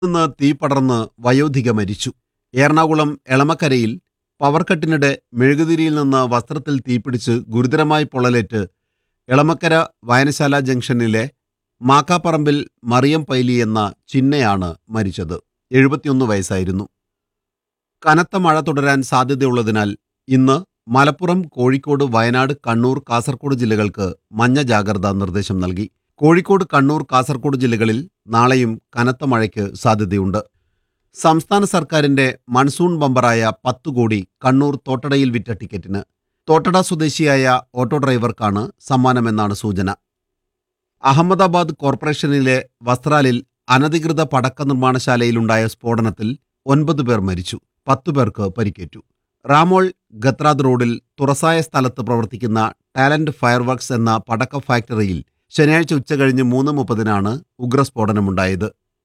നിന്ന് തീ പടർന്ന് വയോധിക മരിച്ചു എറണാകുളം എളമക്കരയിൽ പവർ കട്ടിനിടെ മെഴുകുതിരിയിൽ നിന്ന് വസ്ത്രത്തിൽ തീപിടിച്ച് ഗുരുതരമായി പൊള്ളലേറ്റ് എളമക്കര വായനശാല ജംഗ്ഷനിലെ മാക്കാപ്പറമ്പിൽ മറിയം പൈലി എന്ന ചിന്നയാണ് മരിച്ചത് എഴുപത്തിയൊന്ന് വയസ്സായിരുന്നു കനത്ത മഴ തുടരാൻ സാധ്യതയുള്ളതിനാൽ ഇന്ന് മലപ്പുറം കോഴിക്കോട് വയനാട് കണ്ണൂർ കാസർഗോഡ് ജില്ലകൾക്ക് മഞ്ഞ ജാഗ്രതാ നിർദ്ദേശം നൽകി കോഴിക്കോട് കണ്ണൂർ കാസർഗോഡ് ജില്ലകളിൽ നാളെയും കനത്ത മഴയ്ക്ക് സാധ്യതയുണ്ട് സംസ്ഥാന സർക്കാരിന്റെ മൺസൂൺ ബമ്പറായ പത്ത് കോടി കണ്ണൂർ തോട്ടടയിൽ വിറ്റ ടിക്കറ്റിന് തോട്ടട സ്വദേശിയായ ഓട്ടോ ഡ്രൈവർക്കാണ് സമ്മാനമെന്നാണ് സൂചന അഹമ്മദാബാദ് കോർപ്പറേഷനിലെ വസ്ത്രാലിൽ അനധികൃത പടക്ക നിർമ്മാണശാലയിലുണ്ടായ സ്ഫോടനത്തിൽ ഒൻപത് പേർ മരിച്ചു പത്തു പേർക്ക് പരിക്കേറ്റു റാമോൾ ഗത്രാദ് റോഡിൽ തുറസായ സ്ഥലത്ത് പ്രവർത്തിക്കുന്ന ടാലന്റ് ഫയർവർക്സ് എന്ന പടക്ക ഫാക്ടറിയിൽ ശനിയാഴ്ച ഉച്ചകഴിഞ്ഞ് മൂന്ന് മുപ്പതിനാണ് ഉഗ്രസ്ഫോടനമുണ്ടായത്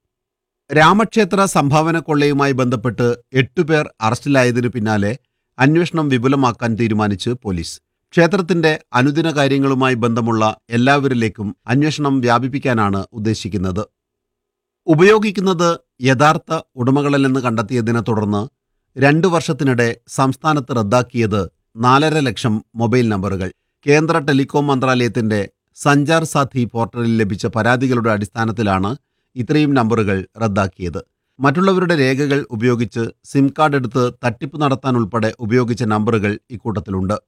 രാമക്ഷേത്ര സംഭാവന കൊള്ളയുമായി ബന്ധപ്പെട്ട് എട്ടുപേർ അറസ്റ്റിലായതിനു പിന്നാലെ അന്വേഷണം വിപുലമാക്കാൻ തീരുമാനിച്ച് പോലീസ് ക്ഷേത്രത്തിന്റെ അനുദിന കാര്യങ്ങളുമായി ബന്ധമുള്ള എല്ലാവരിലേക്കും അന്വേഷണം വ്യാപിപ്പിക്കാനാണ് ഉദ്ദേശിക്കുന്നത് ഉപയോഗിക്കുന്നത് യഥാർത്ഥ ഉടമകളല്ലെന്ന് കണ്ടെത്തിയതിനെ തുടർന്ന് രണ്ടു വർഷത്തിനിടെ സംസ്ഥാനത്ത് റദ്ദാക്കിയത് നാലര ലക്ഷം മൊബൈൽ നമ്പറുകൾ കേന്ദ്ര ടെലികോം മന്ത്രാലയത്തിന്റെ സഞ്ചാർ സാഥി പോർട്ടലിൽ ലഭിച്ച പരാതികളുടെ അടിസ്ഥാനത്തിലാണ് ഇത്രയും നമ്പറുകൾ റദ്ദാക്കിയത് മറ്റുള്ളവരുടെ രേഖകൾ ഉപയോഗിച്ച് സിം കാർഡ് എടുത്ത് തട്ടിപ്പ് നടത്താൻ ഉൾപ്പെടെ ഉപയോഗിച്ച നമ്പറുകൾ ഇക്കൂട്ടത്തിലുണ്ട്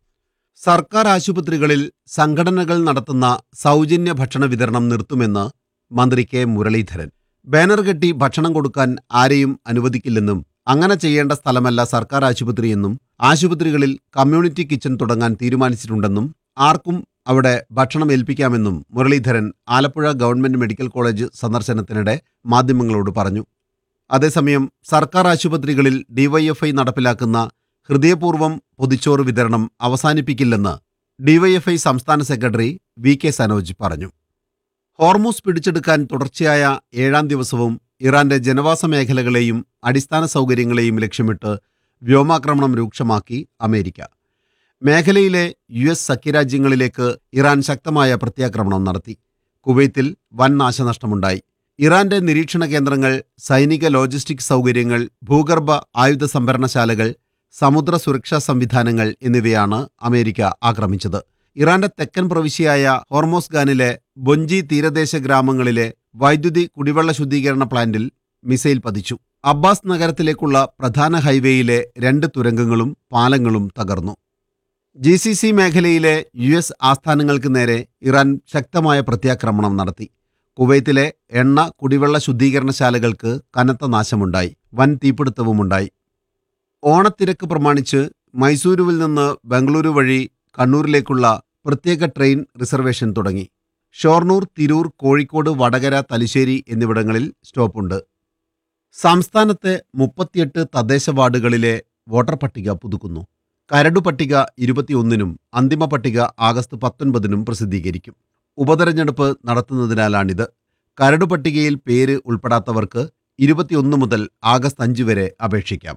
സർക്കാർ ആശുപത്രികളിൽ സംഘടനകൾ നടത്തുന്ന സൗജന്യ ഭക്ഷണ വിതരണം നിർത്തുമെന്ന് മന്ത്രി കെ മുരളീധരൻ ബാനർ കെട്ടി ഭക്ഷണം കൊടുക്കാൻ ആരെയും അനുവദിക്കില്ലെന്നും അങ്ങനെ ചെയ്യേണ്ട സ്ഥലമല്ല സർക്കാർ ആശുപത്രിയെന്നും ആശുപത്രികളിൽ കമ്മ്യൂണിറ്റി കിച്ചൺ തുടങ്ങാൻ തീരുമാനിച്ചിട്ടുണ്ടെന്നും ആർക്കും അവിടെ ഭക്ഷണം ഏൽപ്പിക്കാമെന്നും Muraleedharan Alappuzha government medical college സന്ദർശനത്തിനിടെ മാധ്യമങ്ങളോട് പറഞ്ഞു അതേസമയം സർക്കാർ ആശുപത്രികളിൽ ഡിവൈഎഫ്ഐ നടപ്പിലാക്കുന്ന ഹൃദയപൂർവ്വം പൊതിച്ചോറ് വിതരണം അവസാനിപ്പിക്കില്ലെന്ന് ഡിവൈഎഫ്ഐ സംസ്ഥാന സെക്രട്ടറി വി കെ സനോജ് പറഞ്ഞു ഹോർമൂസ് പിടിച്ചെടുക്കാൻ തുടർച്ചയായ ഏഴാം ദിവസവും ഇറാന്റെ ജനവാസ മേഖലകളെയും അടിസ്ഥാന സൗകര്യങ്ങളെയും ലക്ഷ്യമിട്ട് വ്യോമാക്രമണം രൂക്ഷമാക്കി അമേരിക്ക മേഖലയിലെ യു എസ് സഖ്യരാജ്യങ്ങളിലേക്ക് ഇറാൻ ശക്തമായ പ്രത്യാക്രമണം നടത്തി കുവൈത്തിൽ വൻ നാശനഷ്ടമുണ്ടായി ഇറാന്റെ നിരീക്ഷണ കേന്ദ്രങ്ങൾ സൈനിക ലോജിസ്റ്റിക് സൗകര്യങ്ങൾ ഭൂഗർഭ ആയുധ സംഭരണശാലകൾ സമുദ്ര സുരക്ഷാ സംവിധാനങ്ങൾ എന്നിവയാണ് അമേരിക്ക ആക്രമിച്ചത് ഇറാന്റെ തെക്കൻ പ്രവിശ്യയായ ഹോർമോസ്ഗാനിലെ ബൊഞ്ചി തീരദേശ ഗ്രാമങ്ങളിലെ വൈദ്യുതി കുടിവെള്ള ശുദ്ധീകരണ പ്ലാന്റിൽ മിസൈൽ പതിച്ചു അബ്ബാസ് നഗരത്തിലേക്കുള്ള പ്രധാന ഹൈവേയിലെ രണ്ട് തുരങ്കങ്ങളും പാലങ്ങളും തകർന്നു ജി സി സി മേഖലയിലെ യു എസ് ആസ്ഥാനങ്ങൾക്ക് നേരെ ഇറാൻ ശക്തമായ പ്രത്യാക്രമണം നടത്തി കുവൈത്തിലെ എണ്ണ കുടിവെള്ള ശുദ്ധീകരണശാലകൾക്ക് കനത്ത നാശമുണ്ടായി വൻ തീപിടുത്തവുമുണ്ടായി ഓണത്തിരക്ക് പ്രമാണിച്ച് മൈസൂരുവിൽ നിന്ന് ബംഗളൂരു വഴി കണ്ണൂരിലേക്കുള്ള പ്രത്യേക ട്രെയിൻ റിസർവേഷൻ തുടങ്ങി ഷൊർണൂർ തിരൂർ കോഴിക്കോട് വടകര തലശ്ശേരി എന്നിവിടങ്ങളിൽ സ്റ്റോപ്പുണ്ട് സംസ്ഥാനത്തെ മുപ്പത്തിയെട്ട് തദ്ദേശ വാർഡുകളിലെ വോട്ടർ പട്ടിക പുതുക്കുന്നു കരടു പട്ടിക ഇരുപത്തിയൊന്നിനും അന്തിമ പട്ടിക ആഗസ്റ്റ് പത്തൊൻപതിനും പ്രസിദ്ധീകരിക്കും ഉപതെരഞ്ഞെടുപ്പ് നടത്തുന്നതിനാലാണിത് കരടു പട്ടികയിൽ പേര് ഉൾപ്പെടാത്തവർക്ക് ഇരുപത്തിയൊന്ന് മുതൽ ആഗസ്റ്റ് അഞ്ച് വരെ അപേക്ഷിക്കാം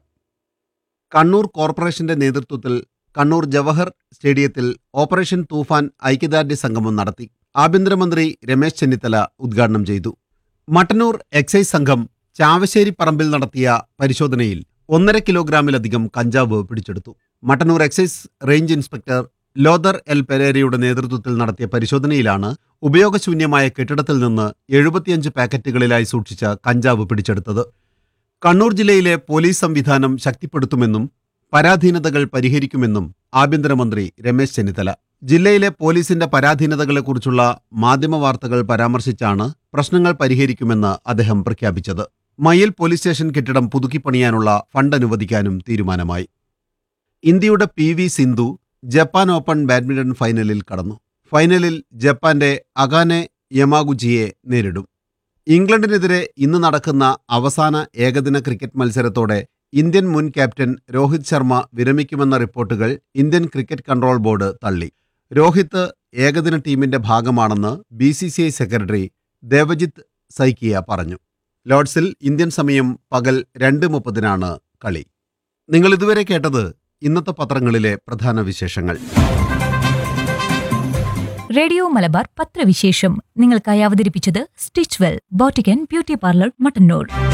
കണ്ണൂർ കോർപ്പറേഷന്റെ നേതൃത്വത്തിൽ കണ്ണൂർ ജവഹർ സ്റ്റേഡിയത്തിൽ ഓപ്പറേഷൻ തൂഫാൻ ഐക്യദാർഢ്യ സംഗമം നടത്തി ആഭ്യന്തരമന്ത്രി രമേശ് ചെന്നിത്തല ഉദ്ഘാടനം ചെയ്തു മട്ടന്നൂർ എക്സൈസ് സംഘം ചാവശ്ശേരി പറമ്പിൽ നടത്തിയ പരിശോധനയിൽ ഒന്നര കിലോഗ്രാമിലധികം കഞ്ചാവ് പിടിച്ചെടുത്തു മട്ടന്നൂർ എക്സൈസ് റേഞ്ച് ഇൻസ്പെക്ടർ ലോദർ എൽ പെരേരയുടെ നേതൃത്വത്തിൽ നടത്തിയ പരിശോധനയിലാണ് ഉപയോഗശൂന്യമായ കെട്ടിടത്തിൽ നിന്ന് എഴുപത്തിയഞ്ച് പാക്കറ്റുകളിലായി സൂക്ഷിച്ച കഞ്ചാവ് പിടിച്ചെടുത്തത് കണ്ണൂർ ജില്ലയിലെ പോലീസ് സംവിധാനം ശക്തിപ്പെടുത്തുമെന്നും പരാധീനതകൾ പരിഹരിക്കുമെന്നും ആഭ്യന്തരമന്ത്രി രമേശ് ചെന്നിത്തല ജില്ലയിലെ പോലീസിന്റെ പരാധീനതകളെക്കുറിച്ചുള്ള മാധ്യമ വാർത്തകൾ പരാമർശിച്ചാണ് പ്രശ്നങ്ങൾ പരിഹരിക്കുമെന്ന് അദ്ദേഹം പ്രഖ്യാപിച്ചത് മയ്യിൽ പോലീസ് സ്റ്റേഷൻ കെട്ടിടം പുതുക്കിപ്പണിയാനുള്ള ഫണ്ട് അനുവദിക്കാനും തീരുമാനമായി ഇന്ത്യയുടെ P V Sindhu Japan open badminton ഫൈനലിൽ കടന്നു ഫൈനലിൽ ജപ്പാന്റെ അകാനെ യമാഗുച്ചിയെ നേരിടും ഇംഗ്ലണ്ടിനെതിരെ ഇന്ന് നടക്കുന്ന അവസാന ഏകദിന ക്രിക്കറ്റ് മത്സരത്തോടെ ഇന്ത്യൻ മുൻ ക്യാപ്റ്റൻ രോഹിത് ശർമ്മ വിരമിക്കുമെന്ന റിപ്പോർട്ടുകൾ ഇന്ത്യൻ ക്രിക്കറ്റ് കൺട്രോൾ ബോർഡ് തള്ളി രോഹിത് ഏകദിന ടീമിന്റെ ഭാഗമാണെന്ന് B C C I secretary Devajit Saikia പറഞ്ഞു ലോർഡ്സിൽ ഇന്ത്യൻ സമയം പകൽ രണ്ട് മുപ്പതിനാണ് കളി നിങ്ങൾ ഇതുവരെ കേട്ടത് ഇന്നത്തെ പത്രങ്ങളിലെ പ്രധാന വിശേഷങ്ങൾ റേഡിയോ മലബാർ പത്രവിശേഷം നിങ്ങൾക്കായി അവതരിപ്പിച്ചത് stitch well boutique and beauty parlour Mattannur